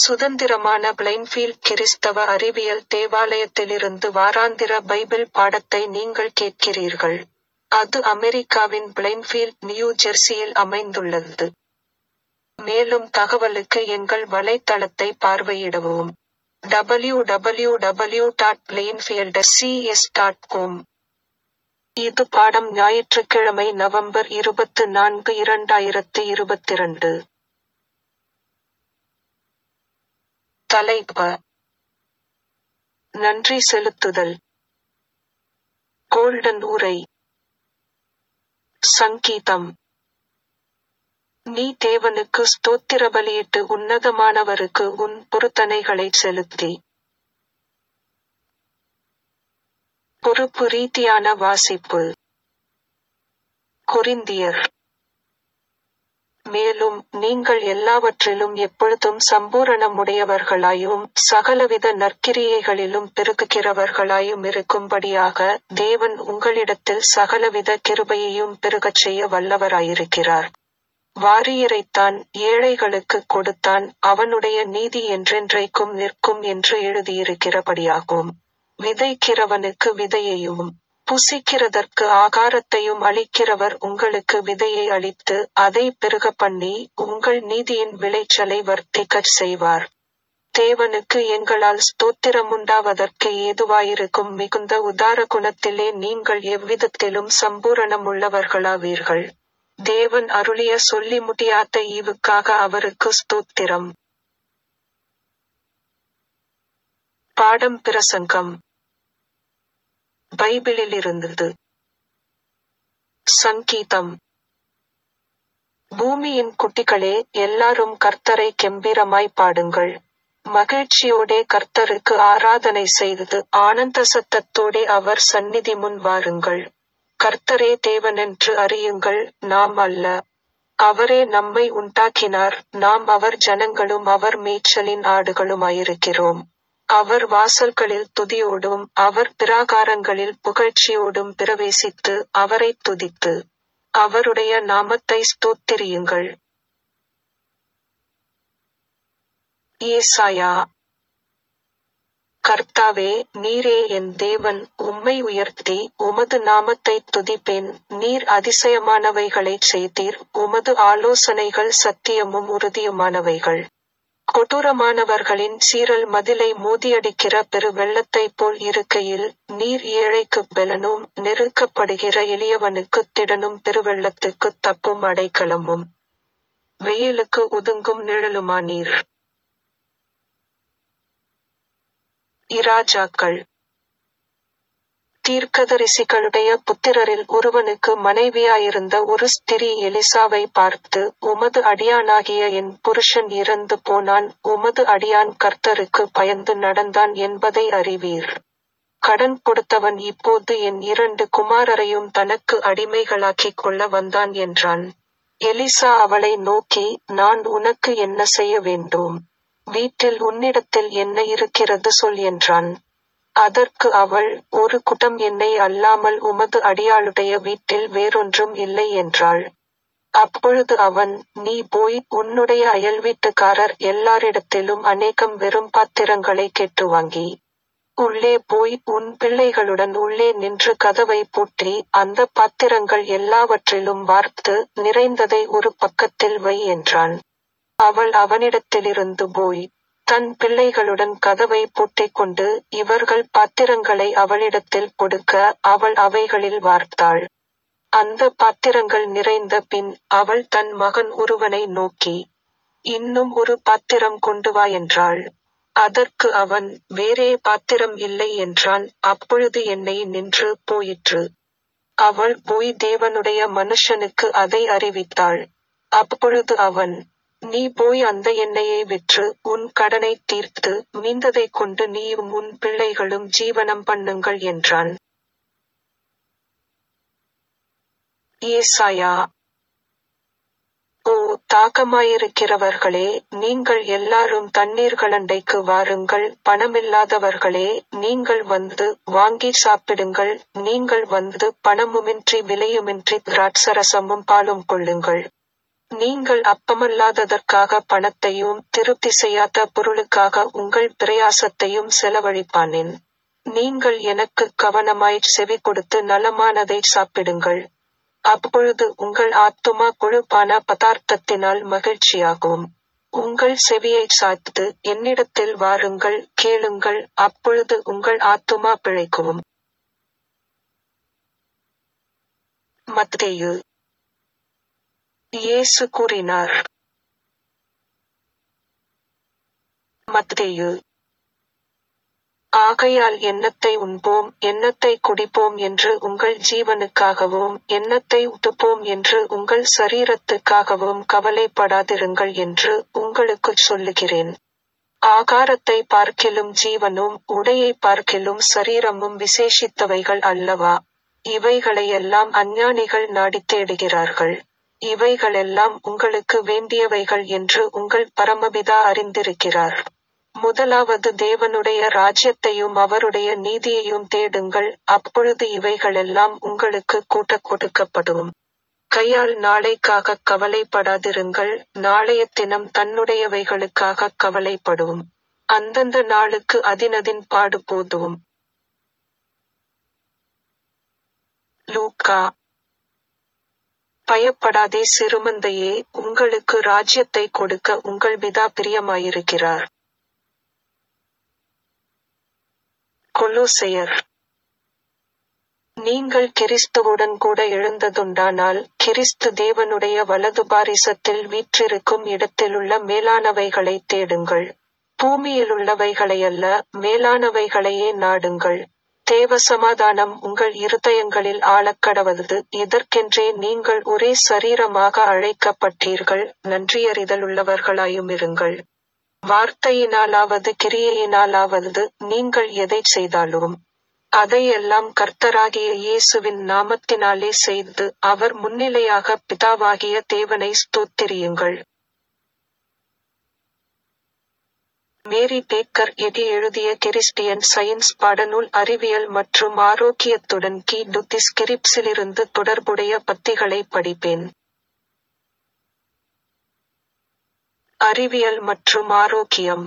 சுதந்திரமான பிளைன்ஃபீல்ட் கிறிஸ்தவ அறிவியல் தேவாலயத்திலிருந்து வாராந்திர பைபிள் பாடத்தை நீங்கள் கேட்கிறீர்கள். அது அமெரிக்காவின் பிளைன்ஃபீல்ட் நியூ ஜெர்சியில் அமைந்துள்ளது. மேலும் தகவலுக்கு எங்கள் வலைத்தளத்தை பார்வையிடவும். www.plainfieldcs.com இது பாடம் ஞாயிற்றுக்கிழமை நவம்பர் இருபத்து நான்கு இரண்டாயிரத்து இருபத்திரண்டு. தலைப்ப நன்றி செலுத்துதல் கோல்டன் உரை சங்கீதம் நீ தேவனுக்கு ஸ்தோத்திர பலியிட்டு உன்னதமானவருக்கு உன் பொருத்தனைகளைச் செலுத்தி பொறுப்பு ரீதியான வாசிப்பு கொரிந்தியர் மேலும் நீங்கள் எல்லாவற்றிலும் எப்பொழுதும் சம்பூரணமுடையவர்களாயும் சகலவித நற்கிரியைகளிலும் பெருகுகிறவர்களாயும் இருக்கும்படியாக தேவன் உங்களிடத்தில் சகலவித கிருபையையும் பெருகச் செய்ய வல்லவராயிருக்கிறார். வாரியரைத்தான் ஏழைகளுக்குக் கொடுத்தான் அவனுடைய நீதி என்றென்றைக்கும் நிற்கும் என்று எழுதியிருக்கிறபடியாகும். விதைக்கிறவனுக்கு விதையையும் புசிக்கிறதற்கு ஆகாரத்தையும் அளிக்கிறவர் உங்களுக்கு விதையை அளித்து அதை பெருகப்பண்ணி உங்கள் நீதியின் விளைச்சலை வர்த்திக்கச் செய்வார். தேவனுக்கு எங்களால் ஸ்தோத்திரமுண்டாவதற்கு ஏதுவாயிருக்கும் மிகுந்த உதார குணத்திலே நீங்கள் எவ்விதத்திலும் சம்பூரணமுள்ளவர்களாவீர்கள். தேவன் அருளிய சொல்லி முடியாத ஈவுக்காக அவருக்கு ஸ்தோத்திரம். பாடம் பிரசங்கம் பைபிளிலிருந்தது சங்கீதம் பூமியின் குட்டிகளே எல்லாரும் கர்த்தரை கெம்பீரமாய் பாடுங்கள் மகிழ்ச்சியோடே கர்த்தருக்கு ஆராதனை செய்து ஆனந்த சத்தத்தோடே அவர் சந்நிதி முன் வாருங்கள் கர்த்தரே தேவனென்று அறியுங்கள் நாம் அல்ல அவரே நம்மை உண்டாக்கினார் நாம் அவர் ஜனங்களும் அவர் மேய்ச்சலின் ஆடுகளுமாயிருக்கிறோம் அவர் வாசல்களில் துதியோடும் அவர் பிராகாரங்களில் புகழ்ச்சியோடும் பிரவேசித்து அவரைத் துதித்து அவருடைய நாமத்தை ஸ்தோத்திரியுங்கள் ஏசாயா கர்த்தாவே நீரே என் தேவன் உம்மை உயர்த்தி உமது நாமத்தைத் துதிப்பேன் நீர் அதிசயமானவைகளைச் செய்தீர் உமது ஆலோசனைகள் சத்தியமும் உறுதியுமானவைகள் கொடூரமானவர்களின் சீறல் மதிலை மோதியடிக்கிற பெரு வெள்ளத்தைப் போல் இருக்கையில் நீர் ஏழைக்குப் பெலனும் நெருக்கப்படுகிற எளியவனுக்குத் திடனும் பெருவெள்ளத்துக்குத் தப்பும் அடைக்கலமும் வெயிலுக்கு ஒதுங்கும் நிழலுமானீர் இராஜாக்கள் தீர்க்கதரிசிகளுடைய புத்திரரில் ஒருவனுக்கு மனைவியாயிருந்த ஒரு ஸ்திரீ எலிசாவை பார்த்து உமது அடியானாகிய என் புருஷன் இறந்து போனான் உமது அடியான் கர்த்தருக்கு பயந்து நடந்தான் என்பதை அறிவீர் கடன் கொடுத்தவன் இப்போது என் இரண்டு குமாரரையும் தனக்கு அடிமைகளாக்கிக் கொள்ள வந்தான் என்றான் எலிசா அவளை நோக்கி நான் உனக்கு என்ன செய்ய வேண்டும் வீட்டில் உன்னிடத்தில் என்ன இருக்கிறது சொல் என்றான் அதற்கு அவள் ஒரு குடம் எண்ணெய் அல்லாமல் உமது அடியாளுடைய வீட்டில் வேறொன்றும் இல்லை என்றாள் அப்பொழுது அவன் நீ போய் உன்னுடைய அயல் வீட்டுக்காரர் எல்லாரிடத்திலும் அநேகம் வெறும் பாத்திரங்களை கேட்டு வாங்கி உள்ளே போய் உன் பிள்ளைகளுடன் உள்ளே நின்று கதவை பூட்டி அந்த பாத்திரங்கள் எல்லாவற்றிலும் வார்த்து நிறைந்ததை ஒரு பக்கத்தில் வை என்றான் அவள் அவனிடத்திலிருந்து போய் தன் பிள்ளைகளுடன் கதவை பூட்டிக் கொண்டு இவர்கள் பாத்திரங்களை அவளிடத்தில் கொடுக்க அவள் அவைகளில் வார்த்தாள் அந்த பாத்திரங்கள் நிறைந்த பின் அவள் தன் மகன் ஒருவனை நோக்கி இன்னும் ஒரு பாத்திரம் கொண்டு வா என்றாள் அதற்கு அவன் வேறே பாத்திரம் இல்லை என்றான் அப்பொழுது என்னை நின்று போயிற்று அவள் போய் தேவனுடைய மனுஷனுக்கு அதை அறிவித்தாள் அப்பொழுது அவன் நீ போய் அந்த எண்ணெயை விற்று உன் கடனை தீர்த்து மீந்ததைக் கொண்டு நீயும் உன் பிள்ளைகளும் ஜீவனம் பண்ணுங்கள் என்றான் ஏசாயா ஓ தாகமாயிருக்கிறவர்களே நீங்கள் எல்லாரும் தண்ணீர்களண்டைக்கு வாருங்கள் பணமில்லாதவர்களே நீங்கள் வந்து வாங்கி சாப்பிடுங்கள் நீங்கள் வந்து பணமுமின்றி விலையுமின்றி திராட்சரசமும் பாலும் கொள்ளுங்கள் நீங்கள் அப்பமல்லாததற்காக பணத்தையும் திருப்தி செய்யாத பொருளுக்காக உங்கள் பிரயாசத்தையும் செலவழிப்பானேன் நீங்கள் எனக்கு கவனமாய்ச் செவி கொடுத்து நலமானதை சாப்பிடுங்கள் அப்பொழுது உங்கள் ஆத்துமா கொழுப்பான பதார்த்தத்தினால் மகிழ்ச்சியாகும் உங்கள் செவியைச் சாய்த்து என்னிடத்தில் வாருங்கள் கேளுங்கள் அப்பொழுது உங்கள் ஆத்துமா பிழைக்கும் மத்தேயு இயேசு கூறினார் மத்தேயு ஆகையால் எண்ணத்தை உண்போம் எண்ணத்தை குடிப்போம் என்று உங்கள் ஜீவனுக்காகவும் எண்ணத்தை உடுப்போம் என்று உங்கள் சரீரத்துக்காகவும் கவலைப்படாதிருங்கள் என்று உங்களுக்குச் சொல்லுகிறேன் ஆகாரத்தை பார்க்கிலும் ஜீவனும் உடையை பார்க்கிலும் சரீரமும் விசேஷித்தவைகள் அல்லவா இவைகளையெல்லாம் அஞ்ஞானிகள் நாடித் தேடுகிறார்கள் இவைகளெல்லாம் உங்களுக்கு வேண்டியவைகள் என்று உங்கள் பரமபிதா அறிந்திருக்கிறார் முதலாவது தேவனுடைய ராஜ்யத்தையும் அவருடைய நீதியையும் தேடுங்கள் அப்பொழுது இவைகளெல்லாம் உங்களுக்கு கூட்டக் கொடுக்கப்படும் கையால் நாளைக்காக கவலைப்படாதிருங்கள் நாளைய தினம் தன்னுடையவைகளுக்காக கவலைப்படும் அந்தந்த நாளுக்கு அதினதின் பாடு போதும் லூக்கா பயப்படாதே சிறுமந்தையே உங்களுக்கு ராஜ்யத்தை கொடுக்க உங்கள் பிதா பிரியமாயிருக்கிறார் கொலோசையர் நீங்கள் கிறிஸ்துவுடன் கூட எழுந்ததுண்டானால் கிறிஸ்து தேவனுடைய வலது பாரிசத்தில் வீற்றிருக்கும் இடத்திலுள்ள மேலானவைகளை தேடுங்கள் பூமியிலுள்ளவைகளையல்ல மேலானவைகளையே நாடுங்கள் தேவ சமாதானம் உங்கள் இருதயங்களில் ஆளக்கடவது இதற்கென்றே நீங்கள் ஒரே சரீரமாக அழைக்கப்பட்டீர்கள் நன்றியறிதலுள்ளவர்களாயும் இருங்கள் வார்த்தையினாலாவது கிரியையினாலாவது நீங்கள் எதை செய்தாலும் அதையெல்லாம் கர்த்தராகிய இயேசுவின் நாமத்தினாலே செய்து அவர் முன்னிலையாக பிதாவாகிய தேவனை ஸ்தோத்திரியுங்கள் மேரி பேக்கர் எடி எழுதிய கிறிஸ்டியன் சயின்ஸ் பாடநூல் அறிவியல் மற்றும் ஆரோக்கியத்துடன் கி டுத்திஸ் கிரிப்ஸிலிருந்து தொடர்புடைய பத்திகளை படிப்பேன் அறிவியல் மற்றும் ஆரோக்கியம்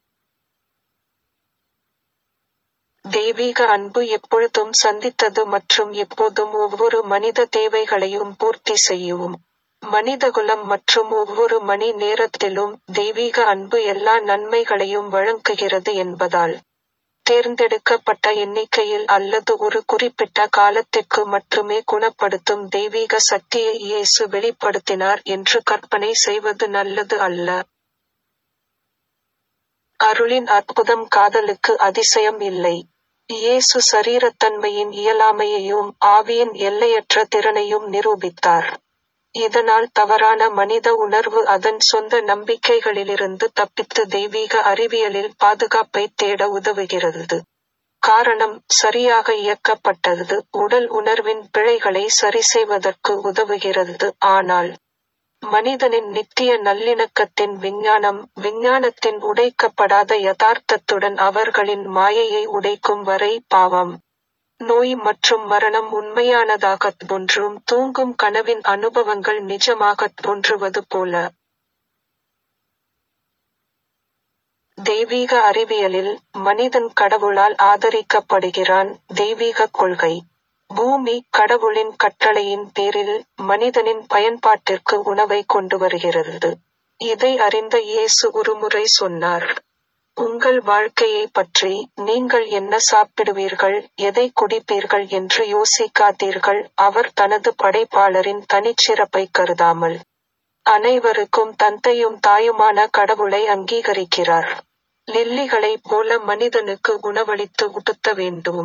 தெய்வீக அன்பு எப்பொழுதும் சந்தித்தது மற்றும் எப்போதும் ஒவ்வொரு மனித தேவைகளையும் பூர்த்தி செய்யும் மனிதகுலம் மற்றும் ஒவ்வொரு மணி நேரத்திலும் தெய்வீக அன்பு எல்லா நன்மைகளையும் வழங்குகிறது என்பதால் தேர்ந்தெடுக்கப்பட்ட எண்ணிக்கையில் அல்லது ஒரு குறிப்பிட்ட காலத்திற்கு மட்டுமே குணப்படுத்தும் தெய்வீக சக்தியை இயேசு வெளிப்படுத்தினார் என்று கற்பனை செய்வது நல்லது அல்ல அருளின் அற்புதம் காதலுக்கு அதிசயம் இல்லை இயேசு சரீரத்தன்மையின் இயலாமையையும் ஆவியின் எல்லையற்ற திறனையும் நிரூபித்தார் இதனால் தவறான மனித உணர்வு அதன் சொந்த நம்பிக்கைகளிலிருந்து தப்பித்து தெய்வீக அறிவியலில் பாதுகாப்பை தேட உதவுகிறது காரணம் சரியாக இயக்கப்பட்டது உடல் உணர்வின் பிழைகளை சரிசெய்வதற்கு உதவுகிறது ஆனால் மனிதனின் நித்திய நல்லிணக்கத்தின் விஞ்ஞானம் விஞ்ஞானத்தின் உடைக்கப்படாத யதார்த்தத்துடன் அவர்களின் மாயையை உடைக்கும் வரை பாவம் நோய் மற்றும் மரணம் உண்மையானதாகத் தோன்றும் தூங்கும் கனவின் அனுபவங்கள் நிஜமாகத் தோன்றுவது போல தெய்வீக அறிவியலில் மனிதன் கடவுளால் ஆதரிக்கப்படுகிறான் தெய்வீக கொள்கை பூமி கடவுளின் கட்டளையின் பேரில் மனிதனின் பயன்பாட்டிற்கு உணவை கொண்டு வருகிறது இதை அறிந்த இயேசு ஒருமுறை சொன்னார் உங்கள் வாழ்க்கையை பற்றி நீங்கள் என்ன சாப்பிடுவீர்கள் எதை குடிப்பீர்கள் என்று யோசிக்காதீர்கள் அவர் தனது படைப்பாளரின் தனிச்சிறப்பை கருதாமல் அனைவருக்கும் தந்தையும் தாயுமான கடவுளை அங்கீகரிக்கிறார் லில்லிகளைப் போல மனிதனுக்கு உணவளித்து உடுத்த வேண்டும்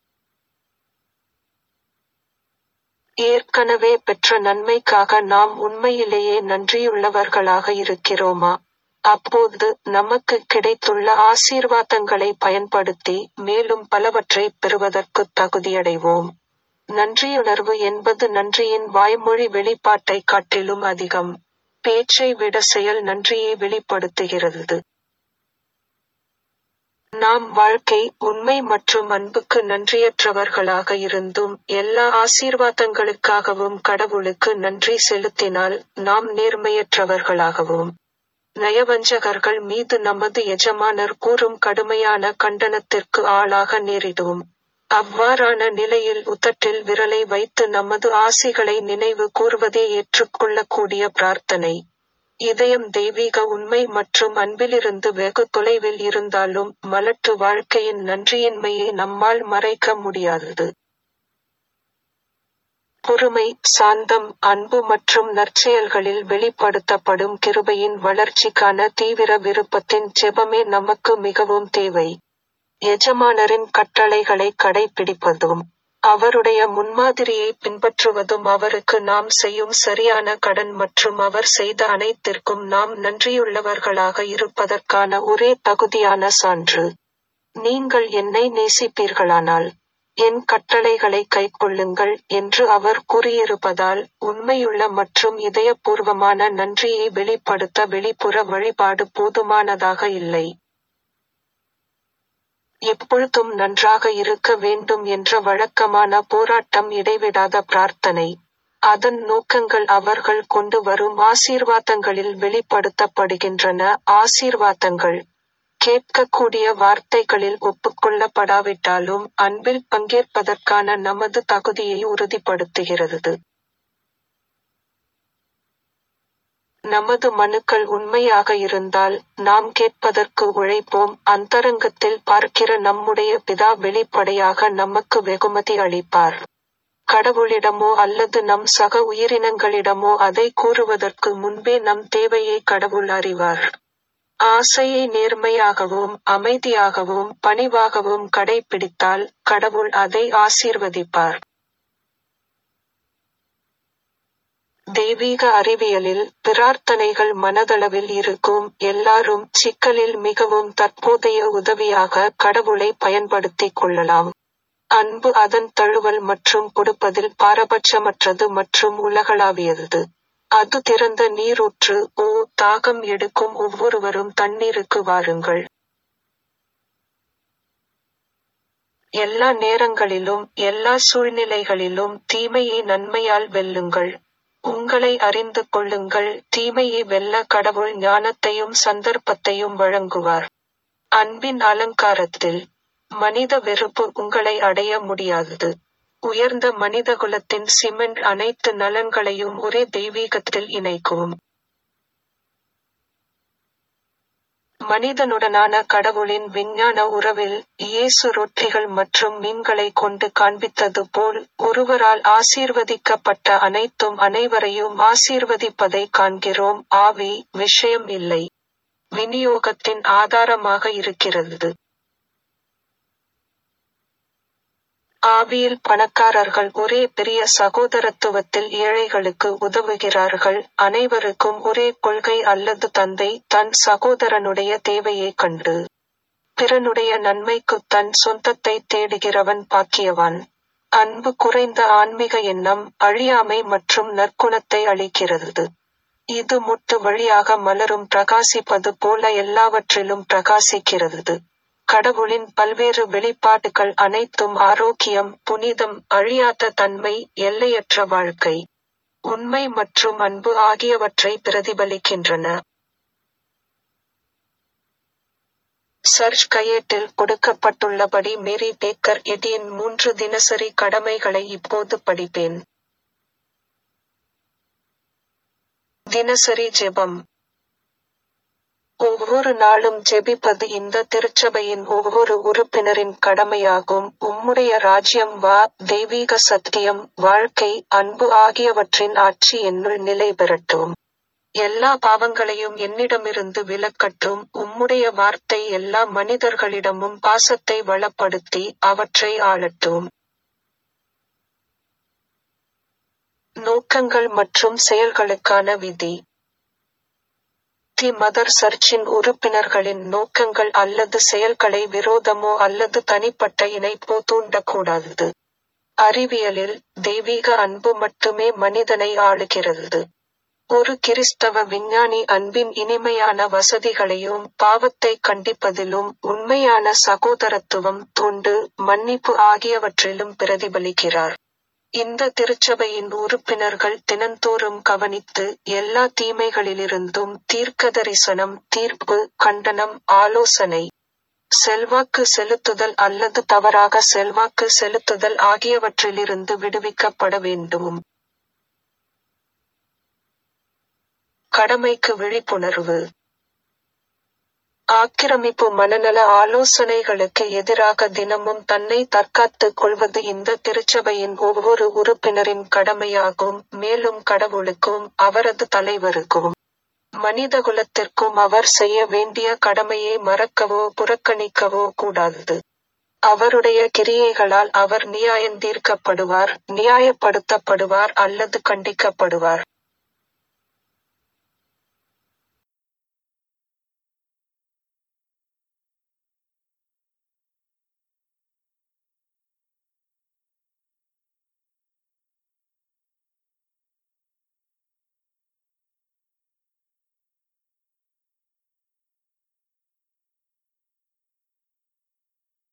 ஏற்கனவே பெற்ற நன்மைக்காக நாம் உண்மையிலேயே நன்றியுள்ளவர்களாக இருக்கிறோமா அப்போது நமக்கு கிடைத்துள்ள ஆசீர்வாதங்களை பயன்படுத்தி மேலும் பலவற்றை பெறுவதற்கு தகுதியடைவோம் நன்றியுணர்வு என்பது நன்றியின் வாய்மொழி வெளிப்பாட்டை காட்டிலும் அதிகம் பேச்சை விட செயல் நன்றியை வெளிப்படுத்துகிறது நாம் வாழ்க்கை உண்மை மற்றும் அன்புக்கு நன்றியற்றவர்களாக இருந்தும் எல்லா ஆசீர்வாதங்களுக்காகவும் கடவுளுக்கு நன்றி செலுத்தினால் நாம் நேர்மையற்றவர்களாகவும் நயவஞ்சகர்கள் மீது நமது எஜமானர் கூறும் கடுமையான கண்டனத்திற்கு ஆளாக நேரிடும் அவ்வாறான நிலையில் உதட்டில் விரலை வைத்து நமது ஆசிகளை நினைவு கூர்வதே ஏற்றுக்கொள்ளக்கூடிய பிரார்த்தனை இதயம் தெய்வீக உண்மை மற்றும் அன்பிலிருந்து வெகு தொலைவில் இருந்தாலும் மலட்டு வாழ்க்கையின் நன்றியின்மையை நம்மால் மறைக்க முடியாதது பொறுமை சாந்தம் அன்பு மற்றும் நற்செயல்களில் வெளிப்படுத்தப்படும் கிருபையின் வளர்ச்சிக்கான தீவிர விருப்பத்தின் ஜெபமே நமக்கு மிகவும் தேவை எஜமானரின் கட்டளைகளை கடைபிடிப்பதும் அவருடைய முன்மாதிரியை பின்பற்றுவதும் அவருக்கு நாம் செய்யும் சரியான கடன் மற்றும் அவர் செய்த அனைத்திற்கும் நாம் நன்றியுள்ளவர்களாக இருப்பதற்கான ஒரே தகுதியான சான்று நீங்கள் என்னை நேசிப்பீர்களானால் என் கட்டளைகளை கைக்கொள்ளுங்கள் என்று அவர் கூறியிருப்பதால் உண்மையுள்ள மற்றும் இதயபூர்வமான நன்றியை வெளிப்படுத்த வெளிப்புற வழிபாடு போதுமானதாக இல்லை எப்பொழுதும் நன்றாக இருக்க வேண்டும் என்ற வழக்கமான போராட்டம் இடைவிடாத பிரார்த்தனை அதன் நோக்கங்கள் அவர்கள் கொண்டு வரும் ஆசீர்வாதங்களில் வெளிப்படுத்தப்படுகின்றன ஆசீர்வாதங்கள் கேட்கக்கூடிய வார்த்தைகளில் ஒப்புக்கொள்ளப்படாவிட்டாலும் அன்பில் பங்கேற்பதற்கான நமது தகுதியை உறுதிப்படுத்துகிறது நமது மனுக்கள் உண்மையாக இருந்தால் நாம் கேட்பதற்கு உழைப்போம் அந்தரங்கத்தில் பார்க்கிற நம்முடைய பிதா வெளிப்படையாக நமக்கு வெகுமதி அளிப்பார் கடவுளிடமோ அல்லது நம் சக உயிரினங்களிடமோ அதை கூறுவதற்கு முன்பே நம் தேவையை கடவுள் அறிவார் ஆசையை நேர்மையாகவும் அமைதியாகவும் பணிவாகவும் கடைபிடித்தால் கடவுள் அதை ஆசீர்வதிப்பார் தெய்வீக அறிவியலில் பிரார்த்தனைகள் மனதளவில் இருக்கும் எல்லாரும் சிக்கலில் மிகவும் தற்போதைய உதவியாக கடவுளை பயன்படுத்திக் கொள்ளலாம் அன்பு அதன் தழுவல் மற்றும் கொடுப்பதில் பாரபட்சமற்றது மற்றும் உலகளாவியது அது திறந்த நீரூற்று ஓ தாகம் எடுக்கும் ஒவ்வொருவரும் தண்ணீருக்கு வாருங்கள் எல்லா நேரங்களிலும் எல்லா சூழ்நிலைகளிலும் தீமையை நன்மையால் வெல்லுங்கள் உங்களை அறிந்து கொள்ளுங்கள் தீமையை வெல்ல கடவுள் ஞானத்தையும் சந்தர்ப்பத்தையும் வழங்குவார் அன்பின் அலங்காரத்தில் மனித வெறுப்பு உங்களை அடைய முடியாதது உயர்ந்த மனிதகுலத்தின் சிமெண்ட் அனைத்து நலன்களையும் ஒரே தெய்வீகத்தில் இணைக்கும் மனிதனுடனான கடவுளின் விஞ்ஞான உறவில் இயேசு ரொட்டிகள் மற்றும் மீன்களை கொண்டு காண்பித்தது போல் ஒருவரால் ஆசீர்வதிக்கப்பட்ட அனைத்தும் அனைவரையும் ஆசீர்வதிப்பதை காண்கிறோம் ஆவி விஷயம் இல்லை விநியோகத்தின் ஆதாரமாக இருக்கிறது ஆவியில் பணக்காரர்கள் ஒரே பெரிய சகோதரத்துவத்தில் ஏழைகளுக்கு உதவுகிறார்கள் அனைவருக்கும் ஒரே கொள்கை அல்லது தந்தை தன் சகோதரனுடைய தேவையை கண்டு பிறனுடைய நன்மைக்கு தன் சொந்தத்தை தேடுகிறவன் பாக்கியவான் அன்பு குறைந்த ஆன்மீக எண்ணம் அழியாமை மற்றும் நற்குணத்தை அளிக்கிறது இது முட்டு வழியாக மலரும் பிரகாசிப்பது போல எல்லாவற்றிலும் பிரகாசிக்கிறது கடவுளின் பல்வேறு வெளிப்பாடுகள் அனைத்தும் ஆரோக்கியம் புனிதம் அழியாத தன்மை எல்லையற்ற வாழ்க்கை உண்மை மற்றும் அன்பு ஆகியவற்றை பிரதிபலிக்கின்றன சர்ச் கையேட்டில் கொடுக்கப்பட்டுள்ளபடி மேரி டேக்கர் எடியின் மூன்று தினசரி கடமைகளை இப்போது படிப்பேன் தினசரி ஜெபம் ஒவ்வொரு நாளும் ஜெபிப்பது இந்த திருச்சபையின் ஒவ்வொரு உறுப்பினரின் கடமையாகும் உம்முடைய ராஜ்யம் வா தெய்வீக சத்தியம் வாழ்க்கை அன்பு ஆகியவற்றின் ஆட்சி என்னுள் நிலை பெறட்டும் எல்லா பாவங்களையும் என்னிடமிருந்து விலக்கட்டும் உம்முடைய வார்த்தை எல்லா மனிதர்களிடமும் பாசத்தை வளப்படுத்தி அவற்றை ஆளட்டும் நோக்கங்கள் மற்றும் செயல்களுக்கான விதி தி மதர் சர்ச்சின் உறுப்பினர்களின் நோக்கங்கள் அல்லது செயல்களை விரோதமோ அல்லது தனிப்பட்ட இணைப்போ தூண்டக்கூடாது அறிவியலில் தெய்வீக அன்பு மட்டுமே மனிதனை ஆளுகிறது ஒரு கிறிஸ்தவ விஞ்ஞானி அன்பின் இனிமையான வசதிகளையும் பாவத்தை கண்டிப்பதிலும் உண்மையான சகோதரத்துவம் தொண்டு மன்னிப்பு ஆகியவற்றிலும் பிரதிபலிக்கிறார் இந்த திருச்சபையின் உறுப்பினர்கள் தினந்தோறும் கவனித்து எல்லா தீமைகளிலிருந்தும் தீர்க்கதரிசனம் தீர்ப்பு கண்டனம் ஆலோசனை செல்வாக்கு செலுத்துதல் அல்லது தவறாக செல்வாக்கு செலுத்துதல் ஆகியவற்றிலிருந்து விடுவிக்கப்பட வேண்டும் கடமைக்கு விழிப்புணர்வு ஆக்கிரமிப்பு மனநல ஆலோசனைகளுக்கு எதிராக தினமும் தன்னை தற்காத்துக் கொள்வது இந்த திருச்சபையின் ஒவ்வொரு உறுப்பினரின் கடமையாகும் மேலும் கடவுளுக்கும் அவரது தலைவருக்கும் மனிதகுலத்திற்கும் அவர் செய்ய வேண்டிய கடமையை மறக்கவோ புறக்கணிக்கவோ கூடாது அவருடைய கிரியைகளால் அவர் நியாயந்தீர்க்கப்படுவார் நியாயப்படுத்தப்படுவார் அல்லது கண்டிக்கப்படுவார்